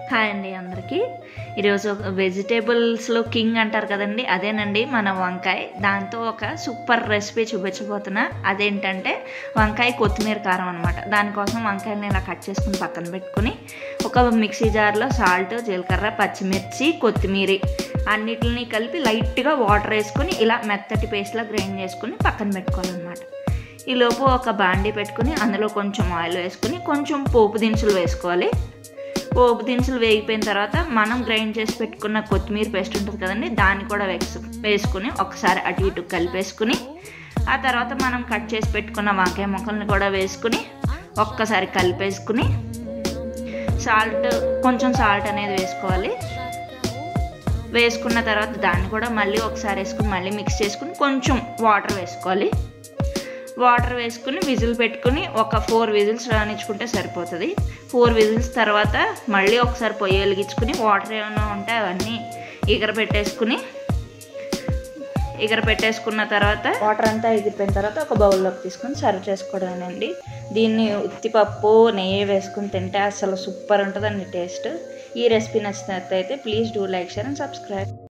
hi అండి అందరికీ ఈరోజు వెజిటేబుల్స్లో కింగ్ అంటారు కదండి అదేనండి మన వంకాయ దాంతో ఒక సూపర్ రెసిపీ చూపించబోతున్నా అదేంటంటే వంకాయ కొత్తిమీర కారం అనమాట దానికోసం వంకాయలని ఇలా కట్ చేసుకుని పక్కన పెట్టుకుని ఒక మిక్సీ జార్లో సాల్ట్ జీలకర్ర పచ్చిమిర్చి కొత్తిమీర అన్నిటిని కలిపి లైట్గా వాటర్ వేసుకుని ఇలా మెత్తటి పేస్ట్లా గ్రైండ్ చేసుకుని పక్కన పెట్టుకోవాలన్నమాట ఈలోపు ఒక బాండీ పెట్టుకుని అందులో కొంచెం ఆయిల్ వేసుకుని కొంచెం పోపు దినుసులు వేసుకోవాలి పోపు దినుసులు వేగిపోయిన తర్వాత మనం గ్రైండ్ చేసి పెట్టుకున్న కొత్తిమీర పేస్ట్ ఉంటుంది కదండి దాన్ని కూడా వేసు వేసుకుని ఒకసారి అటు ఇటు కలిపేసుకుని ఆ తర్వాత మనం కట్ చేసి పెట్టుకున్న వంకాయ ముక్కల్ని కూడా వేసుకుని ఒక్కసారి కలిపేసుకుని సాల్ట్ కొంచెం సాల్ట్ అనేది వేసుకోవాలి వేసుకున్న తర్వాత దాన్ని కూడా మళ్ళీ ఒకసారి వేసుకుని మళ్ళీ మిక్స్ చేసుకుని కొంచెం వాటర్ వేసుకోవాలి వాటర్ వేసుకుని విజిల్ పెట్టుకుని ఒక ఫోర్ విజిల్స్ రానిచ్చుకుంటే సరిపోతుంది ఫోర్ విజిల్స్ తర్వాత మళ్ళీ ఒకసారి పొయ్యి వెలిగించుకుని వాటర్ ఏమైనా ఉంటే అవన్నీ ఎగర పెట్టేసుకుని ఎగర పెట్టేసుకున్న తర్వాత వాటర్ అంతా ఎగిరిపోయిన తర్వాత ఒక బౌల్లోకి తీసుకుని సర్వ్ చేసుకోవడమేనండి దీన్ని ఉత్తిపప్పు నెయ్యి వేసుకుని తింటే అసలు సూపర్ ఉంటుందండి టేస్ట్ ఈ రెసిపీ నచ్చినట్లయితే please do like share and subscribe